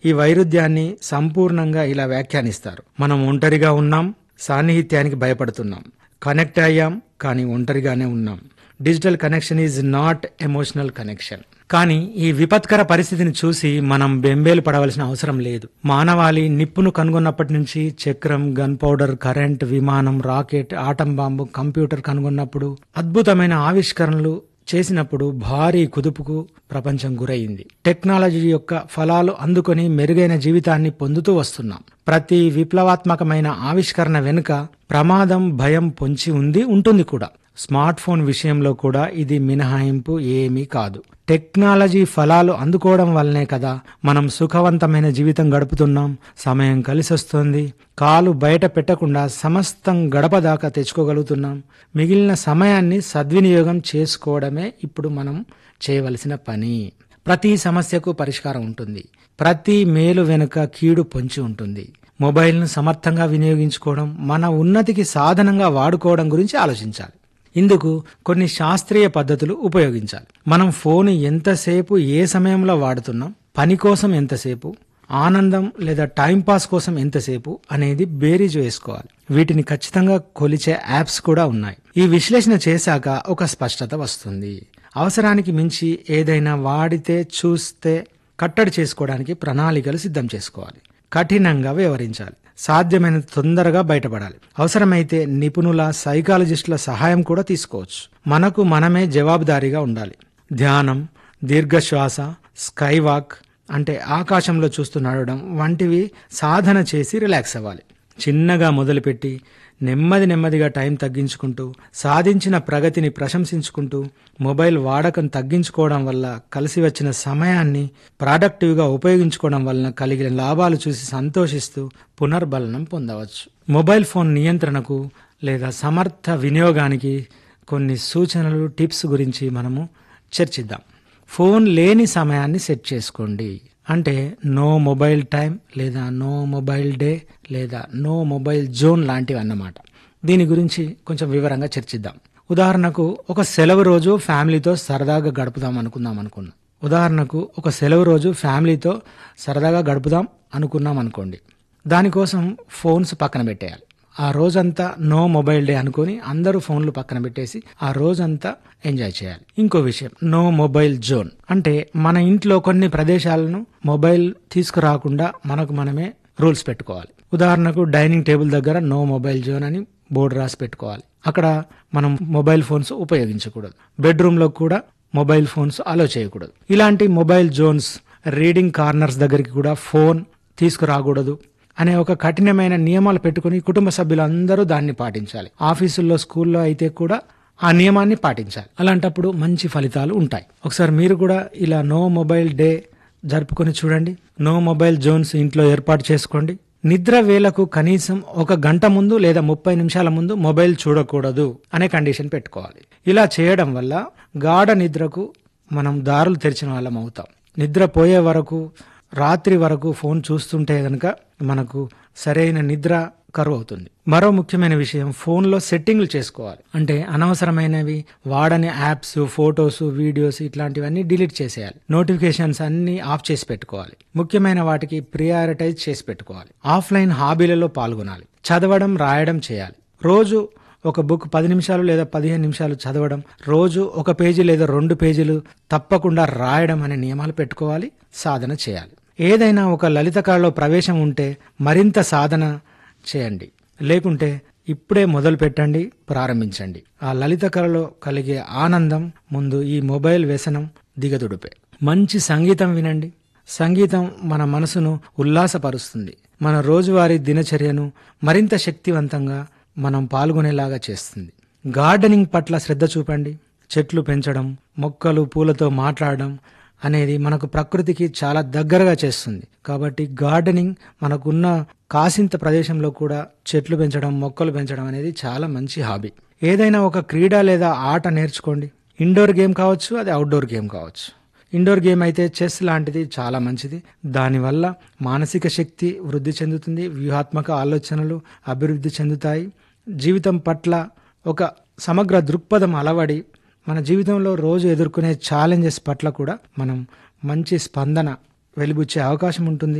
ఈ వైరుధ్యాన్ని సంపూర్ణంగా ఇలా వ్యాఖ్యానిస్తారు మనం ఒంటరిగా ఉన్నాం సాన్నిహిత్యానికి భయపడుతున్నాం కనెక్ట్ అయ్యాం కానీ ఒంటరిగానే ఉన్నాం digital connection is not emotional connection కానీ ఈ విపత్కర పరిస్థితిని చూసి మనం బెంబేలు పడవలసిన అవసరం లేదు మానవాళి నిప్పును కనుగొన్నప్పటి నుంచి చక్రం గన్ పౌడర్ కరెంట్ విమానం రాకెట్ ఆటం బాంబు కంప్యూటర్ కనుగొన్నప్పుడు అద్భుతమైన ఆవిష్కరణలు చేసినప్పుడు భారీ కుదుపుకు ప్రపంచం గురయింది టెక్నాలజీ యొక్క ఫలాలు అందుకొని మెరుగైన జీవితాన్ని పొందుతూ వస్తున్నాం ప్రతి విప్లవాత్మకమైన ఆవిష్కరణ వెనుక ప్రమాదం భయం పొంచి ఉంది ఉంటుంది కూడా స్మార్ట్ ఫోన్ విషయంలో కూడా ఇది మినహాయింపు ఏమీ కాదు టెక్నాలజీ ఫలాలు అందుకోవడం వల్లనే కదా మనం సుఖవంతమైన జీవితం గడుపుతున్నాం సమయం కలిసొస్తుంది కాలు బయట పెట్టకుండా సమస్తం గడప దాకా తెచ్చుకోగలుగుతున్నాం మిగిలిన సమయాన్ని సద్వినియోగం చేసుకోవడమే ఇప్పుడు మనం చేయవలసిన పని ప్రతి సమస్యకు పరిష్కారం ఉంటుంది ప్రతి మేలు వెనుక కీడు పొంచి ఉంటుంది మొబైల్ను సమర్థంగా వినియోగించుకోవడం మన ఉన్నతికి సాధనంగా వాడుకోవడం గురించి ఆలోచించాలి ఇందుకు కొన్ని శాస్త్రీయ పద్ధతులు ఉపయోగించాలి మనం ఫోన్ ఎంతసేపు ఏ సమయంలో వాడుతున్నాం పని కోసం ఎంతసేపు ఆనందం లేదా టైంపాస్ కోసం ఎంతసేపు అనేది బేరీజ్ వేసుకోవాలి వీటిని ఖచ్చితంగా కొలిచే యాప్స్ కూడా ఉన్నాయి ఈ విశ్లేషణ చేశాక ఒక స్పష్టత వస్తుంది అవసరానికి మించి ఏదైనా వాడితే చూస్తే కట్టడి చేసుకోవడానికి ప్రణాళికలు సిద్ధం చేసుకోవాలి కఠినంగా వ్యవహరించాలి సాధ్యమైన తొందరగా బయటపడాలి అవసరమైతే నిపుణుల సైకాలజిస్టుల సహాయం కూడా తీసుకోవచ్చు మనకు మనమే జవాబుదారీగా ఉండాలి ధ్యానం దీర్ఘశ్వాస స్కై వాక్ అంటే ఆకాశంలో చూస్తూ నడవడం వంటివి సాధన చేసి రిలాక్స్ అవ్వాలి చిన్నగా మొదలుపెట్టి నెమ్మది నెమ్మదిగా టైం తగ్గించుకుంటూ సాధించిన ప్రగతిని ప్రశంసించుకుంటూ మొబైల్ వాడకం తగ్గించుకోవడం వల్ల కలిసి వచ్చిన సమయాన్ని ప్రాడక్టివ్గా ఉపయోగించుకోవడం వలన కలిగిన లాభాలు చూసి సంతోషిస్తూ పునర్బలనం పొందవచ్చు మొబైల్ ఫోన్ నియంత్రణకు లేదా సమర్థ వినియోగానికి కొన్ని సూచనలు టిప్స్ గురించి మనము చర్చిద్దాం ఫోన్ లేని సమయాన్ని సెట్ చేసుకోండి అంటే నో మొబైల్ టైం లేదా నో మొబైల్ డే లేదా నో మొబైల్ జోన్ లాంటివి అన్నమాట దీని గురించి కొంచెం వివరంగా చర్చిద్దాం ఉదాహరణకు ఒక సెలవు రోజు ఫ్యామిలీతో సరదాగా గడుపుదాం అనుకుందాం అనుకున్నాం ఉదాహరణకు ఒక సెలవు రోజు ఫ్యామిలీతో సరదాగా గడుపుదాం అనుకున్నాం అనుకోండి దానికోసం ఫోన్స్ పక్కన పెట్టేయాలి ఆ రోజంతా నో మొబైల్ డే అనుకొని అందరూ ఫోన్లు పక్కన పెట్టేసి ఆ రోజంతా ఎంజాయ్ చేయాలి ఇంకో విషయం నో మొబైల్ జోన్ అంటే మన ఇంట్లో కొన్ని ప్రదేశాలను మొబైల్ తీసుకురాకుండా మనకు మనమే రూల్స్ పెట్టుకోవాలి ఉదాహరణకు డైనింగ్ టేబుల్ దగ్గర నో మొబైల్ జోన్ అని బోర్డు రాసి పెట్టుకోవాలి అక్కడ మనం మొబైల్ ఫోన్స్ ఉపయోగించకూడదు బెడ్రూమ్లో కూడా మొబైల్ ఫోన్స్ అలో చేయకూడదు ఇలాంటి మొబైల్ జోన్స్ రీడింగ్ కార్నర్స్ దగ్గరికి కూడా ఫోన్ తీసుకురాకూడదు అనే ఒక కఠినమైన నియమాలు పెట్టుకుని కుటుంబ సభ్యులందరూ దాన్ని పాటించాలి ఆఫీసుల్లో స్కూల్లో అయితే కూడా ఆ నియమాన్ని పాటించాలి అలాంటప్పుడు మంచి ఫలితాలు ఉంటాయి ఒకసారి మీరు కూడా ఇలా నో మొబైల్ డే జరుపుకొని చూడండి నో మొబైల్ జోన్స్ ఇంట్లో ఏర్పాటు చేసుకోండి నిద్ర వేళకు కనీసం ఒక గంట ముందు లేదా ముప్పై నిమిషాల ముందు మొబైల్ చూడకూడదు అనే కండిషన్ పెట్టుకోవాలి ఇలా చేయడం వల్ల గాఢ నిద్రకు మనం దారులు తెరిచిన వాళ్ళం అవుతాం నిద్ర పోయే వరకు రాత్రి వరకు ఫోన్ చూస్తుంటే గనక మనకు సరైన నిద్ర కరువు అవుతుంది మరో ముఖ్యమైన విషయం ఫోన్లో సెట్టింగ్లు చేసుకోవాలి అంటే అనవసరమైనవి వాడని యాప్స్ ఫొటోస్ వీడియోస్ ఇట్లాంటివన్నీ డిలీట్ చేసేయాలి నోటిఫికేషన్స్ అన్ని ఆఫ్ చేసి పెట్టుకోవాలి ముఖ్యమైన వాటికి ప్రియారిటైజ్ చేసి పెట్టుకోవాలి ఆఫ్లైన్ హాబీలలో పాల్గొనాలి చదవడం రాయడం చేయాలి రోజు ఒక బుక్ పది నిమిషాలు లేదా పదిహేను నిమిషాలు చదవడం రోజు ఒక పేజీ లేదా రెండు పేజీలు తప్పకుండా రాయడం అనే నియమాలు పెట్టుకోవాలి సాధన చేయాలి ఏదైనా ఒక లలిత కళలో ప్రవేశం ఉంటే మరింత సాధన చేయండి లేకుంటే ఇప్పుడే మొదలు పెట్టండి ప్రారంభించండి ఆ లలిత కళలో కలిగే ఆనందం ముందు ఈ మొబైల్ వ్యసనం దిగదుడిపే మంచి సంగీతం వినండి సంగీతం మన మనసును ఉల్లాసపరుస్తుంది మన రోజువారీ దినచర్యను మరింత శక్తివంతంగా మనం పాల్గొనేలాగా చేస్తుంది గార్డెనింగ్ పట్ల శ్రద్ధ చూపండి చెట్లు పెంచడం మొక్కలు పూలతో మాట్లాడడం అనేది మనకు ప్రకృతికి చాలా దగ్గరగా చేస్తుంది కాబట్టి గార్డెనింగ్ మనకున్న కాసింత ప్రదేశంలో కూడా చెట్లు పెంచడం మొక్కలు పెంచడం అనేది చాలా మంచి హాబీ ఏదైనా ఒక క్రీడ లేదా ఆట నేర్చుకోండి ఇండోర్ గేమ్ కావచ్చు అది అవుట్డోర్ గేమ్ కావచ్చు ఇండోర్ గేమ్ అయితే చెస్ లాంటిది చాలా మంచిది దానివల్ల మానసిక శక్తి వృద్ధి చెందుతుంది వ్యూహాత్మక ఆలోచనలు అభివృద్ధి చెందుతాయి జీవితం పట్ల ఒక సమగ్ర దృక్పథం అలవడి మన జీవితంలో రోజు ఎదుర్కొనే ఛాలెంజెస్ పట్ల కూడా మనం మంచి స్పందన వెలిబుచ్చే అవకాశం ఉంటుంది